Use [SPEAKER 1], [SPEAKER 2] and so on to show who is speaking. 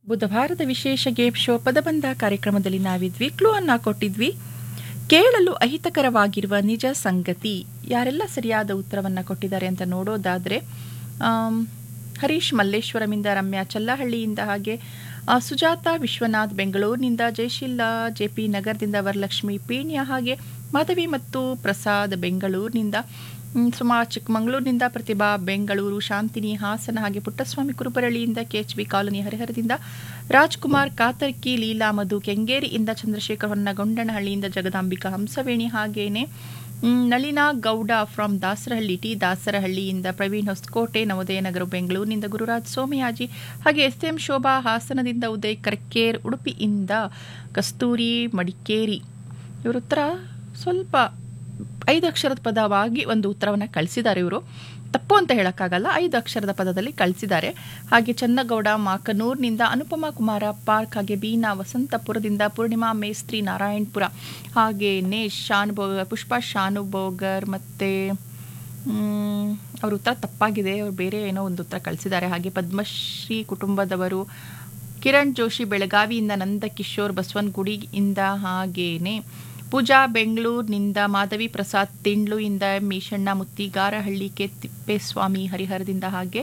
[SPEAKER 1] ಬುಧವಾರದ ವಿಶೇಷ game show ಪದಬಂಧ ಕಾರ್ಯಕ್ರಮದಲ್ಲಿ ನಾವಿದ್ವಿ clue ಅನ್ನ ಕೊಟ್ಟಿದ್ವಿ ಕೇಳಲು ಅಹಿತಕರವಾಗಿರುವ ನಿಜ ಸಂಗತಿ ಯಾರೆಲ್ಲ ಸರಿಯಾದ ಉತ್ತರವನ್ನು ಕೊಟ್ಟಿದ್ದಾರೆ ಅಂತ ನೋಡೋದಾದರೆ ಆಮ್, ಹರೀಶ್ ಮಲ್ಲೇಶ್ವರಮಿಂದ ರಮ್ಯಾ ಚಲ್ಲಹಳ್ಳಿಯಿಂದ ಹಾಗೆ ಆ, ಸುಜಾತ ವಿಶ್ವನಾಥ್ ಬೆಂಗಳೂರಿನಿಂದ ಜಯಶೀಲ ಜೆ ಪಿ ನಗರದಿಂದ ವರಲಕ್ಷ್ಮಿ ಪೀಣ್ಯ ಹಾಗೆ ಮಾಧವಿ ಮತ್ತು ಪ್ರಸಾದ್ ಬೆಂಗಳೂರಿನಿಂದ ಮ್, ಸುಮಾ ಚಿಕ್ಕಮಗಳೂರಿನಿಂದ ಪ್ರತಿಭಾ ಬೆಂಗಳೂರು ಶಾಂತಿನಿ ಹಾಸನ ಹಾಗೆ ಪುಟ್ಟಸ್ವಾಮಿ ಕುರುಬರಳ್ಳಿಯಿಂದ ಕೆ ಎಚ್ ಬಿ ಕಾಲೋನಿ ಹರಿಹರದಿಂದ ರಾಜ್ಕುಮಾರ್ ಕಾತರ್ಕಿ ಲೀಲಾ ಮಧು ಕೆಂಗೇರಿಯಿಂದ ಚಂದ್ರಶೇಖರ್ ಹೊನ್ನಗೊಂಡನಹಳ್ಳಿಯಿಂದ ಜಗದಾಂಬಿಕಾ ಹಂಸವೇಣಿ ಹಾಗೇನೆ ಮ್, ನಳಿನಾ ಗೌಡ ಫ್ರಮ್ ದಾಸರಹಳ್ಳಿ ಟಿ ದಾಸರಹಳ್ಳಿಯಿಂದ ಪ್ರವೀಣ್ ಹೊಸಕೋಟೆ ನವೋದಯ ನಗರ ಬೆಂಗಳೂರಿನಿಂದ ಗುರುರಾಜ್ ಸೋಮಯಾಜಿ ಹಾಗೆ ಎಸ್ ಎಂ ಶೋಭಾ ಹಾಸನದಿಂದ ಉದಯ್ ಕರ್ಕೇರ್ ಉಡುಪಿಯಿಂದ ಕಸ್ತೂರಿ ಮಡಿಕೇರಿ ಇವ್ರ ಉತ್ತರ ಸ್ವಲ್ಪ ಐದು ಅಕ್ಷರದ ಪದವಾಗಿ ಒಂದು ಉತ್ತರವನ್ನು ಕಳಿಸಿದ್ದಾರೆ ಇವರು ತಪ್ಪು ಅಂತ ಹೇಳೋಕ್ಕಾಗಲ್ಲ ಐದು ಅಕ್ಷರದ ಪದದಲ್ಲಿ ಕಳಿಸಿದ್ದಾರೆ ಹಾಗೆ ಚನ್ನಗೌಡ ಮಾಕನೂರ್ನಿಂದ ಅನುಪಮಾ ಕುಮಾರ ಪಾರ್ಕ್ ಹಾಗೆ ಬೀನಾ ವಸಂತಪುರದಿಂದ ಪೂರ್ಣಿಮಾ ಮೇಸ್ತ್ರಿ ನಾರಾಯಣಪುರ ಹಾಗೆಯೇ ಶಾನುಭೋಗರ್ ಪುಷ್ಪಾ ಶಾನುಭೋಗರ್ ಮತ್ತು ಅವ್ರ ಉತ್ತರ ತಪ್ಪಾಗಿದೆ ಅವ್ರು ಬೇರೆ ಏನೋ ಒಂದು ಉತ್ತರ ಕಳಿಸಿದ್ದಾರೆ ಹಾಗೆ ಪದ್ಮಶ್ರೀ ಕುಟುಂಬದವರು ಕಿರಣ್ ಜೋಶಿ ಬೆಳಗಾವಿಯಿಂದ ನಂದಕಿಶೋರ್ ಬಸವನಗುಡಿಯಿಂದ ಹಾಗೇನೆ ಪೂಜಾ ಬೆಂಗಳೂರಿನಿಂದ ಮಾಧವಿ ಪ್ರಸಾದ್ ತಿಂಡ್ಲು ಇಂದ ಮೀಶಣ್ಣ ಮುತ್ತಿಗಾರಹಳ್ಳಿ ಕೆ ತಿಪ್ಪೇಸ್ವಾಮಿ ಹರಿಹರದಿಂದ ಹಾಗೆ